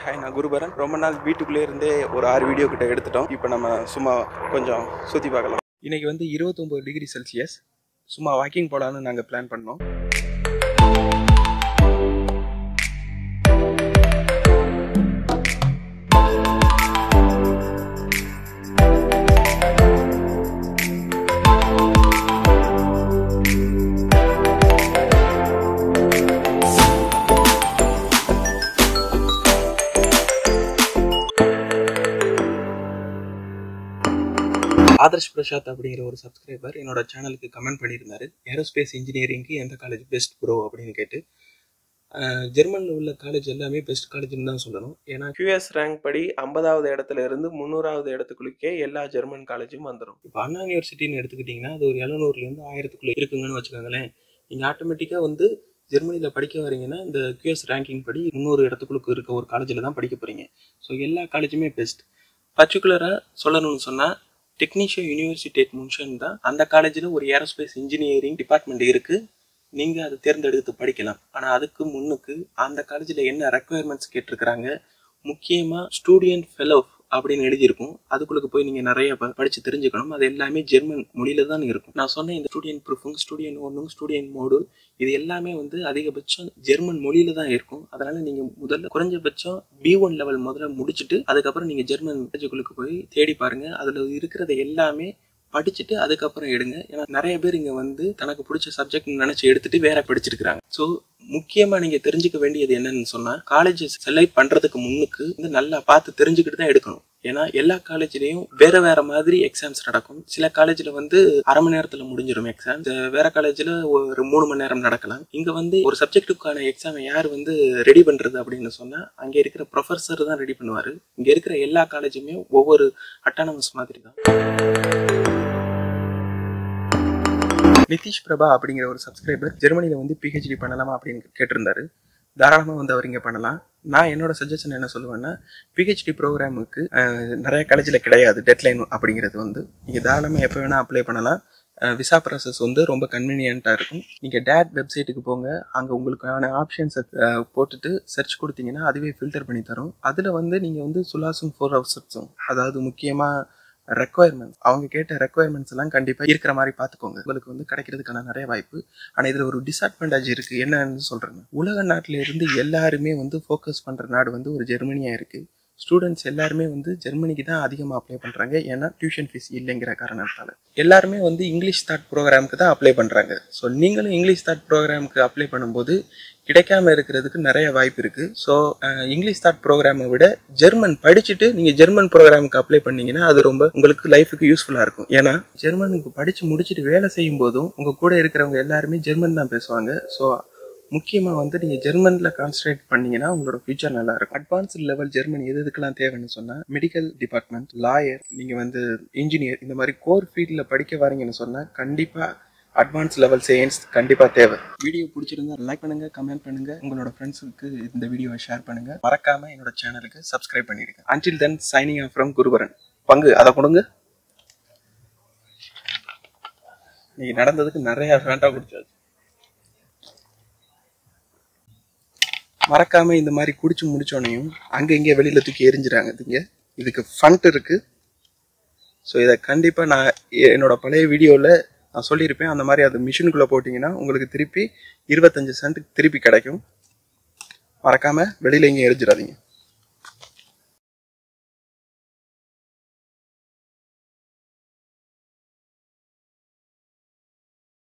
hi நான் குருபரன் ரொம்ப நாள் வீட்டுக்குள்ளே இருந்தே ஒரு ஆறு வீடியோ கிட்ட எடுத்துட்டோம் இப்போ நம்ம சும்மா கொஞ்சம் சுற்றி பார்க்கலாம் இன்னைக்கு வந்து இருபத்தொம்போது டிகிரி செல்சியஸ் சும்மா வாக்கிங் போகலான்னு நாங்கள் பிளான் பண்ணோம் ஆதர்ஷ் பிரசாத் அப்படிங்கிற ஒரு சப்ஸ்கிரைபர் என்னோட சேனலுக்கு கமெண்ட் பண்ணியிருந்தாரு ஏரோஸ்பேஸ் இன்ஜினியரிங்க்கு எந்த காலேஜ் பெஸ்ட் ப்ரோ அப்படின்னு கேட்டு ஜெர்மனில் உள்ள காலேஜ் எல்லாமே பெஸ்ட் காலேஜ்னு தான் சொல்லணும் ஏன்னா கியூஎஸ் ரேங்க் படி ஐம்பதாவது இடத்துல இருந்து முந்நூறாவது இடத்துக்குள்ளே எல்லா ஜெர்மன் காலேஜும் வந்துடும் இப்போ அண்ணா யூனிவர்சிட்டின்னு எடுத்துக்கிட்டிங்கன்னா அது ஒரு எழுநூறுலேருந்து ஆயிரத்துக்குள்ளே இருக்குங்கன்னு வச்சுக்கோங்களேன் நீங்கள் ஆட்டோமேட்டிக்காக வந்து ஜெர்மனியில் படிக்க வரீங்கன்னா இந்த கியூஎஸ் ரேங்கிங் படி முந்நூறு இடத்துக்குள்ளுக்கு இருக்க ஒரு காலேஜில் தான் படிக்க போகிறீங்க ஸோ எல்லா காலேஜுமே பெஸ்ட் பர்டிகுலராக சொல்லணும்னு சொன்னால் டெக்னீஷியன் யூனிவர்சிட்டேட் முன்ஷன் தான் அந்த காலேஜில் ஒரு ஏரோஸ்பேஸ் இன்ஜினியரிங் டிபார்ட்மெண்ட் இருக்குது நீங்கள் அதை தேர்ந்தெடுத்து படிக்கலாம் ஆனால் அதுக்கு முன்னுக்கு அந்த காலேஜில் என்ன ரெக்குயர்மெண்ட்ஸ் கேட்டிருக்கிறாங்க முக்கியமாக ஸ்டூடெண்ட் ஃபெலோ அப்படின்னு எழுதியிருக்கும் அதுக்குள்ளே போய் நீங்கள் நிறைய ப- படிச்சு தெரிஞ்சுக்கணும் அது எல்லாமே ஜெர்மன் மொழியில தான் இருக்கும் நான் சொன்ன இந்த ஸ்டூடெண்ட் ப்ரூஃபுங் ஸ்டூடெண்ட் ஒன்றும் ஸ்டூடெண்ட் மோடு இது எல்லாமே வந்து அதிகபட்சம் ஜெர்மன் மொழியில தான் இருக்கும் அதனால நீங்க முதல்ல குறைஞ்சபட்சம் பி ஒன் லெவல் முதல்ல முடிச்சுட்டு அதுக்கப்புறம் நீங்க ஜெர்மன் காலேஜுக்குள்ளுக்கு போய் தேடி பாருங்க அதுல இருக்கிறத எல்லாமே படிச்சுட்டு அதுக்கப்புறம் எடுங்க ஏன்னா நிறைய பேர் இங்க வந்து தனக்கு பிடிச்ச சப்ஜெக்ட் நினைச்சு எடுத்துட்டு வேற படிச்சிருக்காங்க ஸோ முக்கியமா நீங்க தெரிஞ்சுக்க வேண்டியது என்னன்னு சொன்னா காலேஜ் செலக்ட் பண்றதுக்கு முன்னுக்கு வந்து நல்லா பார்த்து தெரிஞ்சுக்கிட்டு தான் எடுக்கணும் ஏன்னா எல்லா காலேஜ்லயும் வேற வேற மாதிரி எக்ஸாம்ஸ் நடக்கும் சில காலேஜ்ல வந்து அரை மணி நேரத்துல முடிஞ்சிடும் எக்ஸாம் வேற காலேஜ்ல ஒரு மூணு மணி நேரம் நடக்கலாம் இங்க வந்து ஒரு சப்ஜெக்ட்டுக்கான எக்ஸாமை யார் வந்து ரெடி பண்றது அப்படின்னு சொன்னா அங்க இருக்கிற ப்ரொஃபஸர் தான் ரெடி பண்ணுவாரு இங்க இருக்கிற எல்லா காலேஜுமே ஒவ்வொரு அட்டானமஸ் மாதிரி தான் நிதிஷ் பிரபா அப்படிங்கிற ஒரு சப்ஸ்கிரைபர் ஜெர்மனியில் வந்து பிஹெச்டி பண்ணலாமா அப்படின்னு கேட்டிருந்தாரு தாராளமாக வந்து அவர் இங்கே பண்ணலாம் நான் என்னோட சஜஷன் என்ன சொல்லுவேன்னா பிஹெச்டி ப்ரோக்ராமுக்கு நிறைய காலேஜில் கிடையாது டெட்லைன் அப்படிங்கிறது வந்து நீங்கள் தாராளமாக எப்போ வேணால் அப்ளை பண்ணலாம் விசா ப்ராசஸ் வந்து ரொம்ப கன்வீனியண்ட்டாக இருக்கும் நீங்கள் டேட் வெப்சைட்டுக்கு போங்க அங்கே உங்களுக்கான ஆப்ஷன்ஸை போட்டுட்டு சர்ச் கொடுத்தீங்கன்னா அதுவே ஃபில்டர் பண்ணி தரும் அதில் வந்து நீங்கள் வந்து சுலாசும் ஃபோர் ஹவர்ஸும் அதாவது முக்கியமாக ரெக்குவயர்மெண்ட்ஸ் அவங்க கேட்ட ரெக்குவயர்மெண்ட்ஸ் எல்லாம் கண்டிப்பாக இருக்கிற மாதிரி பார்த்துக்கோங்க உங்களுக்கு வந்து கிடைக்கிறதுக்கான நிறைய வாய்ப்பு ஆனால் இதில் ஒரு டிஸ்அட்வான்டேஜ் இருக்குது என்னன்னு சொல்கிறேங்க உலக நாட்டில இருந்து எல்லாருமே வந்து ஃபோக்கஸ் பண்ணுற நாடு வந்து ஒரு ஜெர்மனியாக இருக்குது ஸ்டூடெண்ட்ஸ் எல்லாருமே வந்து ஜெர்மனிக்கு தான் அதிகமாக அப்ளை பண்ணுறாங்க ஏன்னா டியூஷன் ஃபீஸ் இல்லைங்கிற காரணத்தால் எல்லாருமே வந்து இங்கிலீஷ் ஸ்டார்ட் ப்ரோக்ராமுக்கு தான் அப்ளை பண்ணுறாங்க ஸோ நீங்களும் இங்கிலீஷ் ஸ்டார்ட் ப்ரோக்ராமுக்கு அப்ளை பண்ணும்போது கிடைக்காம இருக்கிறதுக்கு நிறைய வாய்ப்பு இருக்கு ஸோ இங்கிலீஷ் ஸ்டார்ட் ப்ரோக்ராமை விட ஜெர்மன் படிச்சுட்டு நீங்க ஜெர்மன் ப்ரோக்ராமுக்கு அப்ளை பண்ணீங்கன்னா அது ரொம்ப உங்களுக்கு லைஃபுக்கு யூஸ்ஃபுல்லா இருக்கும் ஏன்னா ஜெர்மனுக்கு படிச்சு முடிச்சுட்டு வேலை செய்யும் போதும் உங்க கூட இருக்கிறவங்க எல்லாருமே ஜெர்மன் தான் பேசுவாங்க ஸோ முக்கியமா வந்து நீங்க ஜெர்மன்ல கான்சன்ட்ரேட் பண்ணீங்கன்னா உங்களோட ஃபியூச்சர் நல்லா இருக்கும் அட்வான்ஸ்ட் லெவல் ஜெர்மன் எது எதுக்கெல்லாம் தேவைன்னு சொன்னா மெடிக்கல் டிபார்ட்மெண்ட் லாயர் நீங்க வந்து இன்ஜினியர் இந்த மாதிரி கோர் ஃபீல்ட்ல படிக்க வரீங்கன்னு சொன்னா கண்டிப்பா அட்வான்ஸ் லெவல் சயின்ஸ் கண்டிப்பாக தேவை வீடியோ பிடிச்சிருந்தா லைக் பண்ணுங்க கமெண்ட் பண்ணுங்க உங்களோட ஃப்ரெண்ட்ஸுக்கு இந்த வீடியோவை ஷேர் பண்ணுங்க மறக்காம என்னோட சேனலுக்கு சப்ஸ்கிரைப் பண்ணிடுங்க until then signing off from Guruparan பங்கு அதை கொடுங்க நீங்க நடந்ததுக்கு நிறைய ஃபேண்டா குடிச்சாச்சு மறக்காம இந்த மாதிரி குடிச்சு முடிச்சோனையும் அங்க இங்க வெளியில தூக்கி எரிஞ்சிடாங்க இதுங்க இதுக்கு ஃபண்ட் இருக்கு ஸோ இதை கண்டிப்பாக நான் எ- என்னோட பழைய வீடியோவில் நான் சொல்லியிருப்பேன் அந்த மாதிரி அது மிஷினுக்குள்ளே போட்டிங்கன்னா உங்களுக்கு திருப்பி இருபத்தஞ்சு சென்ட் திருப்பி கிடைக்கும் மறக்காமல் வெளியில் எங்கேயும் எரிஞ்சிடாதீங்க